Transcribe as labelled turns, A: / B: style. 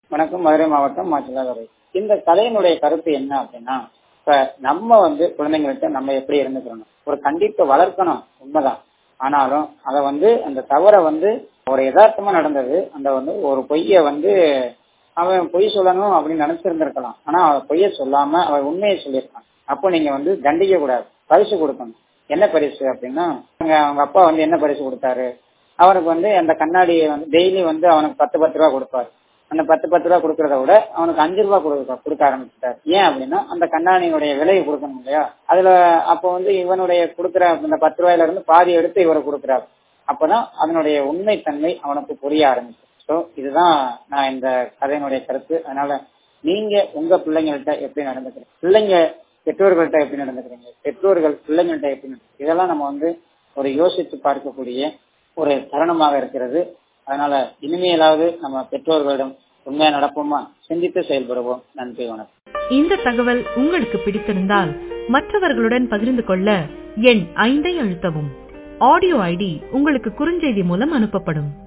A: வணக்கம் மதுரை மாவட்டம் மாச்சிலாதுறை இந்த கதையினுடைய கருத்து என்ன அப்படின்னா இப்ப நம்ம வந்து குழந்தைங்கள்ட்ட நம்ம எப்படி இருந்துக்கிறோம் ஒரு கண்டிப்பை வளர்க்கணும் உண்மைதான் ஆனாலும் அதை வந்து அந்த தவறை வந்து ஒரு யதார்த்தமா நடந்தது அந்த வந்து ஒரு பொய்ய வந்து அவன் பொய் சொல்லணும் அப்படின்னு நினைச்சிருந்திருக்கலாம் ஆனா அவன் பொய்ய சொல்லாம அவன் உண்மையை சொல்லியிருக்கான் அப்போ நீங்க வந்து தண்டிக்க கூடாது பரிசு கொடுக்கணும் என்ன பரிசு அப்படின்னா அவங்க அவங்க அப்பா வந்து என்ன பரிசு கொடுத்தாரு அவனுக்கு வந்து அந்த கண்ணாடியை வந்து டெய்லி வந்து அவனுக்கு பத்து பத்து ரூபா கொடுப்பாரு அந்த பத்து பத்து ரூபா கொடுக்கறத விட அவனுக்கு அஞ்சு ரூபா கொடுக்க கொடுக்க ஆரம்பிச்சிட்டாரு ஏன் அப்படின்னா அந்த கண்ணாடியுடைய விலையை கொடுக்கணும் இல்லையா அதுல அப்போ வந்து இவனுடைய கொடுக்குற அந்த பத்து ரூபாயில இருந்து பாதி எடுத்து இவரை கொடுக்குறாரு அப்பதான் அதனுடைய உண்மைத்தன்மை அவனுக்கு புரிய ஆரம்பிச்சு ஸோ இதுதான் நான் இந்த கதையினுடைய கருத்து அதனால நீங்க உங்க பிள்ளைங்கள்ட்ட எப்படி நடந்துக்கிறீங்க பிள்ளைங்க பெற்றோர்கள்ட்ட எப்படி நடந்துக்கிறீங்க பெற்றோர்கள் பிள்ளைங்கள்ட்ட எப்படி நடந்து இதெல்லாம் நம்ம வந்து ஒரு யோசித்து பார்க்கக்கூடிய ஒரு தருணமாக இருக்கிறது அதனால இனிமேலாவது நம்ம பெற்றோர்களிடம் உண்மையா நடப்போமா சிந்தித்து செயல்படுவோம் நன்றி வணக்கம்
B: இந்த தகவல் உங்களுக்கு பிடித்திருந்தால் மற்றவர்களுடன் பகிர்ந்து கொள்ள எண் ஐந்தை அழுத்தவும் ஆடியோ ஐடி உங்களுக்கு குறுஞ்செய்தி மூலம் அனுப்பப்படும்